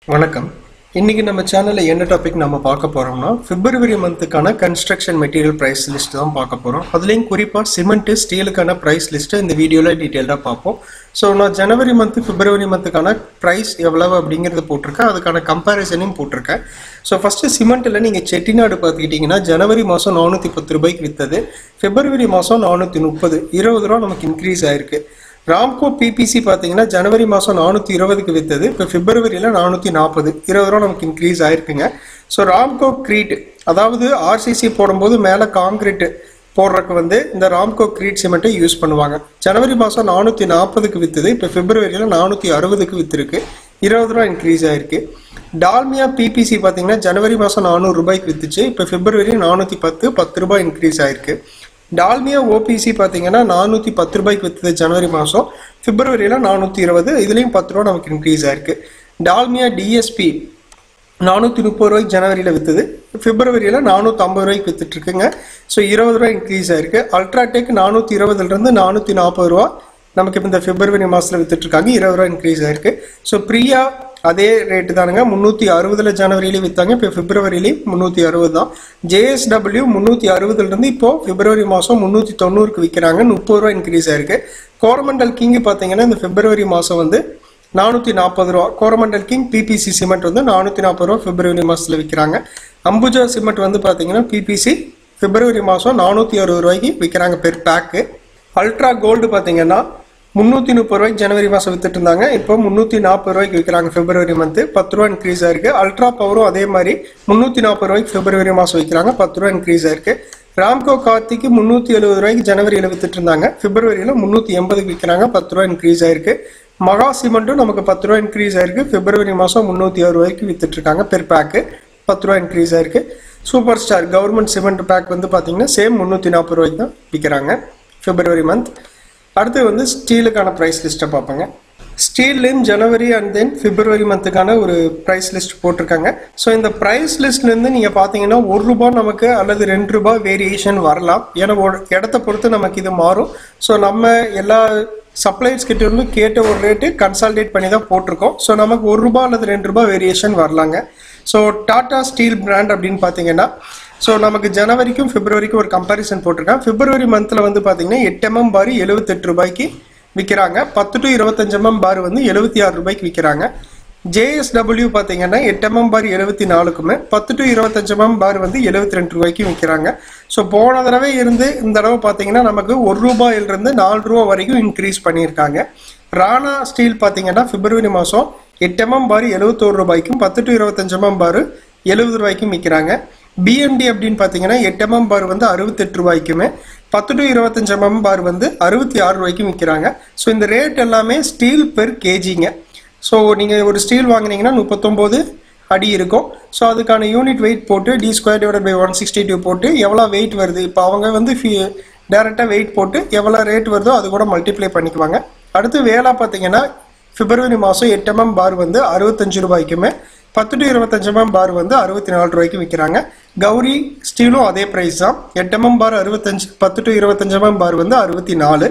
வணக்கம் இன்னைக்கு நம்ம சேனல்ல என்ன டாபிக் நம்ம பார்க்க போறோம்னா பிப்ரவரி மந்த்துக்கான கன்ஸ்ட்ரக்ஷன் மெட்டீரியல் பிரைஸ் லிஸ்ட் தான் பார்க்க போறோம் அதுலயும் குறிப்பா சிமெண்ட் ஸ்டீலுக்கான பிரைஸ் லிஸ்ட் இந்த வீடியோல டீட்டெயிலாக பார்ப்போம் ஸோ நான் ஜனவரி மந்த் பிப்ரவரி மந்த்துக்கான பிரைஸ் எவ்வளவு அப்படிங்கறத போட்டிருக்கேன் அதுக்கான கம்பேரிசனையும் போட்டிருக்கேன் ஸோ ஃபர்ஸ்ட் சிமெண்ட்ல நீங்க செட்டிநாடு பார்த்துக்கிட்டீங்கன்னா ஜனவரி மாசம் நானூத்தி பத்து ரூபாய்க்கு வித்தது பிப்ரவரி மாசம் நானூத்தி முப்பது இருபது ரூபா நமக்கு இன்க்ரீஸ் ஆயிருக்கு ராம்கோ பிபிசி பார்த்தீங்கன்னா ஜனவரி மாதம் நானூற்றி இருபதுக்கு வித்தது இப்போ பிப்ரவரியில் நானூற்றி நாற்பது இருபது ரூபா நமக்கு இன்க்ரீஸ் ஆயிருக்குங்க ஸோ ராம்கோ க்ரீட் அதாவது ஆர்சிசி போடும்போது மேலே காங்கிரீட் போடுறதுக்கு வந்து இந்த ராம்கோ க்ரீட் சிமெண்ட்டை யூஸ் பண்ணுவாங்க ஜனவரி மாதம் நானூற்றி நாற்பதுக்கு வித்தது இப்போ பிப்ரவரியில் நானூற்றி அறுபதுக்கு வித்துருக்கு இருபது ரூபா இன்க்ரீஸ் ஆயிருக்கு டால்மியா பிபிசி பார்த்தீங்கன்னா ஜனவரி மாதம் நானூறு ரூபாய்க்கு வித்துச்சு இப்போ பிப்ரவரி நானூற்றி பத்து பத்து ரூபாய் இன்க்ரீஸ் ஆயிருக்கு டால்மியா ஓபிசி பார்த்தீங்கன்னா நானூற்றி பத்து ரூபாய்க்கு வித்தது ஜனவரி மாதம் பிப்ரவரியில் நானூற்றி இருபது இதுலேயும் பத்து ரூபா நமக்கு இன்க்ரீஸ் ஆயிருக்கு டால்மியா டிஎஸ்பி நானூற்றி முப்பது ரூபாய்க்கு ஜனவரியில் விற்றுது பிப்ரவரியில் நானூற்றி ஐம்பது ரூபாய்க்கு வித்துட்ருக்குங்க ஸோ இருபது ரூபாய் இன்க்ரீஸ் ஆயிருக்கு அல்ட்ராடெக் நானூற்றி இருபதுலேருந்து நானூற்றி நாற்பது ரூபா நமக்கு இப்போ இந்த பிப்ரவரி மாதத்தில் வித்துட்ருக்காங்க இருபது ரூபா இன்க்ரீஸ் ஆயிருக்கு ஸோ பிரியா அதே ரேட்டு தானுங்க முந்நூற்றி அறுபதுல ஜனவரியிலே விற்றாங்க இப்போ பிப்ரவரியிலேயும் முந்நூற்றி அறுபது தான் ஜேஎஸ்டபிள்யூ முந்நூற்றி அறுபதுலேருந்து இப்போ பிப்ரவரி மாதம் முந்நூற்றி தொண்ணூறுக்கு விற்கிறாங்க முப்பது ரூபா இன்க்ரீஸ் ஆயிருக்கு கோரமண்டல் கிங் பார்த்தீங்கன்னா இந்த பிப்ரவரி மாதம் வந்து நானூற்றி நாற்பது ரூபா கோரமண்டல் கிங் பிபிசி சிமெண்ட் வந்து நானூற்றி நாற்பது ரூபா பிப்ரவரி மாதத்தில் விற்கிறாங்க அம்புஜா சிமெண்ட் வந்து பார்த்தீங்கன்னா பிபிசி பிப்ரவரி மாதம் நானூற்றி அறுபது ரூபாய்க்கு விற்கிறாங்க பெர் பேக்கு அல்ட்ரா கோல்டு பார்த்தீங்கன்னா முந்நூற்றி முப்பது ரூபாய்க்கு ஜனவரி மாதம் வித்துட்டு இருந்தாங்க இப்போ முந்நூற்றி நாற்பது ரூபாய்க்கு விற்கிறாங்க பிப்ரவரி மந்த்து பத்து ரூபா இன்க்ரீஸ் ஆயிருக்கு அல்ட்ரா பவரும் அதே மாதிரி முந்நூற்றி நாற்பது ரூபாய்க்கு பிப்ரவரி மாதம் விற்கிறாங்க பத்து ரூபா இன்க்ரீஸ் ஆயிருக்கு ராம்கோ கார்த்திக்கு முந்நூற்றி எழுபது ரூபாய்க்கு ஜனவரியில் வித்துட்டு இருந்தாங்க பிப்ரவரியில் முந்நூற்றி எண்பதுக்கு விற்கிறாங்க பத்து ரூபா இன்க்ரீஸ் ஆயிருக்கு மகா சிமெண்ட்டும் நமக்கு பத்து ரூபா இன்க்ரீஸ் ஆயிருக்கு பிப்ரவரி மாதம் முந்நூற்றி அறுபது ரூபாய்க்கு வித்துட்டு இருக்காங்க பெர் பேக்கு பத்து ரூபா இன்க்ரீஸ் ஆயிருக்கு super star government cement bag வந்து பார்த்தீங்கன்னா சேம் முந்நூற்றி நாற்பது ரூபாய்க்கு தான் விற்கிறாங்க பிப்ரவரி மந்த் அடுத்து வந்து ஸ்டீலுக்கான ப்ரைஸ் லிஸ்ட்டை பார்ப்போங்க ஸ்டீல்லேயும் ஜனவரி அண்ட் தென் பிப்ரவரி மந்த்துக்கான ஒரு ப்ரைஸ் லிஸ்ட் போட்டிருக்காங்க ஸோ இந்த ப்ரைஸ் லிஸ்ட்லேருந்து நீங்கள் பார்த்தீங்கன்னா ஒரு ரூபாய் நமக்கு அல்லது ரெண்டு ரூபாய் வேரியேஷன் வரலாம் ஏன்னா ஒரு இடத்த பொறுத்து நமக்கு இது மாறும் ஸோ நம்ம எல்லா சப்ளைஸ் கிட்ட இருந்து கேட்ட ஒரு ரேட்டு கன்சால்டேட் பண்ணி தான் போட்டிருக்கோம் ஸோ நமக்கு ஒரு ரூபாய் அல்லது ரெண்டு ரூபாய் வேரியேஷன் வரலாங்க ஸோ டாடா ஸ்டீல் பிராண்ட் அப்படின்னு பார்த்தீங்கன்னா ஸோ நமக்கு ஜனவரிக்கும் பிப்ரவரிக்கும் ஒரு கம்பேரிசன் போட்டிருக்கேன் பிப்ரவரி மந்தில் வந்து பார்த்தீங்கன்னா எட்டு எம்எம் பார் எழுபத்தெட்டு ரூபாய்க்கு விற்கிறாங்க பத்து டு இருபத்தஞ்சு எம்எம் பார் வந்து எழுபத்தி ஆறு ரூபாய்க்கு விற்கிறாங்க ஜேஎஸ்டபிள்யூ பார்த்தீங்கன்னா எட்டு எம்எம் பார் எழுபத்தி நாலுக்குமே பத்து டு இருபத்தஞ்சு எம்எம் பார் வந்து எழுபத்தி ரெண்டு ரூபாய்க்கு விற்கிறாங்க ஸோ போன தடவை இருந்து இந்த தடவை பார்த்தீங்கன்னா நமக்கு ஒரு ரூபாயிலிருந்து நாலு ரூபா வரைக்கும் இன்க்ரீஸ் பண்ணியிருக்காங்க ராணா ஸ்டீல் பார்த்தீங்கன்னா பிப்ரவரி மாதம் எட்டு எம்எம் பார் எழுபத்தோரு ரூபாய்க்கும் பத்து டு இருபத்தஞ்சு எம்எம் பார் எழுபது ரூபாய்க்கும் விற்கிறாங்க பிஎம்டி அப்படின்னு பார்த்தீங்கன்னா எட்டு எம்எம் பார் வந்து அறுபத்தெட்டு ரூபாய்க்குமே பத்து டு இருபத்தஞ்சு எம்எம் பார் வந்து அறுபத்தி ஆறு ரூபாய்க்கும் விற்கிறாங்க ஸோ இந்த ரேட் எல்லாமே ஸ்டீல் பெர் கேஜிங்க ஸோ நீங்கள் ஒரு ஸ்டீல் வாங்கினீங்கன்னா முப்பத்தொம்போது அடி இருக்கும் ஸோ அதுக்கான யூனிட் வெயிட் போட்டு D square divide by one sixty two போட்டு எவ்வளோ வெயிட் வருது இப்போ அவங்க வந்து டேரெக்டாக வெயிட் போட்டு எவ்வளோ ரேட் வருதோ அது கூட மல்டிப்ளை பண்ணிக்குவாங்க அடுத்து வேலை பார்த்தீங்கன்னா பிப்ரவரி மாதம் எட்டு எம்எம் பார் வந்து அறுபத்தஞ்சு ரூபாய்க்குமே பத்து டு இருபத்தஞ்சு எம்எம் பார் வந்து அறுபத்தி நாலு ரூபாய்க்கு விற்கிறாங்க கௌரி ஸ்டீலும் அதே ப்ரைஸ் தான் எட்டு எம்எம் பார் அறுபத்தஞ்சு பத்து டு இருபத்தஞ்சு எம்எம் பார் வந்து அறுபத்தி நாலு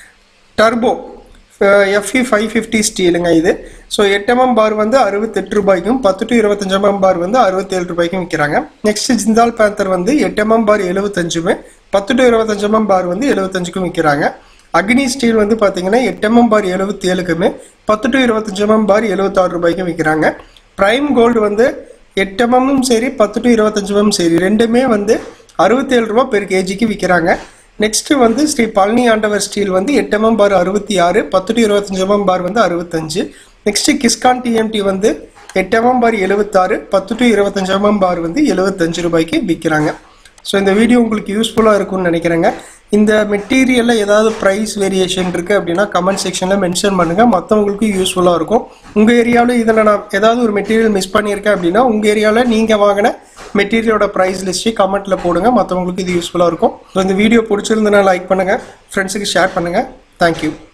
டர்போ எஃப்இ ஃபைவ் ஃபிஃப்டி ஸ்டீலுங்க இது ஸோ எட்டு எம்எம் பார் வந்து அறுபத்தெட்டு ரூபாய்க்கும் பத்து டு இருபத்தஞ்சு எம்எம் பார் வந்து அறுபத்தேழு ரூபாய்க்கும் விற்கிறாங்க நெக்ஸ்ட் ஜிந்தால் பேந்தர் வந்து எட்டு எம்எம் பார் எழுபத்தஞ்சுமே பத்து டு இருபத்தஞ்சு எம்எம் பார் வந்து எழுபத்தஞ்சுக்கும் விற்கிறாங்க அக்னி ஸ்டீல் வந்து பார்த்தீங்கன்னா எட்டு எம்எம் பார் எழுபத்தி ஏழுக்குமே பத்து டு இருபத்தஞ்சு எம்எம் பார் எழுபத்தாறு ரூபாய்க்கும் விற்கிறாங்க ப்ரைம் கோல்டு வந்து எட்டு எம்எம்மும் சரி பத்து டு இருபத்தஞ்சு எம்எம் சரி ரெண்டுமே வந்து அறுபத்தேழு ரூபா பெர் கேஜிக்கு விற்கிறாங்க நெக்ஸ்ட் வந்து ஸ்ரீ பழனி ஆண்டவர் ஸ்டீல் வந்து எட்டு எம்எம் பார் அறுபத்தி ஆறு பத்து டு இருபத்தஞ்சு எம்எம் பார் வந்து அறுபத்தஞ்சு நெக்ஸ்ட் கிஸ்கான் டிஎம்டி வந்து எட்டு எம்எம் பார் எழுபத்தாறு பத்து டு இருபத்தஞ்சு எம்எம் பார் வந்து எழுபத்தஞ்சு ரூபாய்க்கு விற்கிறாங்க ஸோ இந்த வீடியோ உங்களுக்கு யூஸ்ஃபுல்லாக இருக்கும்னு நினைக்கிறேங்க இந்த மெட்டீரியலில் ஏதாவது ப்ரைஸ் வேரியேஷன் இருக்குது அப்படின்னா கமெண்ட் செக்ஷனில் மென்ஷன் பண்ணுங்கள் மற்றவங்களுக்கும் யூஸ்ஃபுல்லாக இருக்கும் உங்கள் ஏரியாவில் இதில் நான் ஏதாவது ஒரு மெட்டீரியல் மிஸ் பண்ணியிருக்கேன் அப்படின்னா உங்கள் ஏரியாவில் நீங்கள் வாங்கின மெட்டீரியலோட ப்ரைஸ் லிஸ்ட்டு கமெண்ட்டில் போடுங்க மற்றவங்களுக்கு இது யூஸ்ஃபுல்லாக இருக்கும் ஸோ இந்த வீடியோ பிடிச்சிருந்தனா லைக் பண்ணுங்கள் ஃப்ரெண்ட்ஸுக்கு ஷேர் பண்ணுங்கள் தேங்க்யூ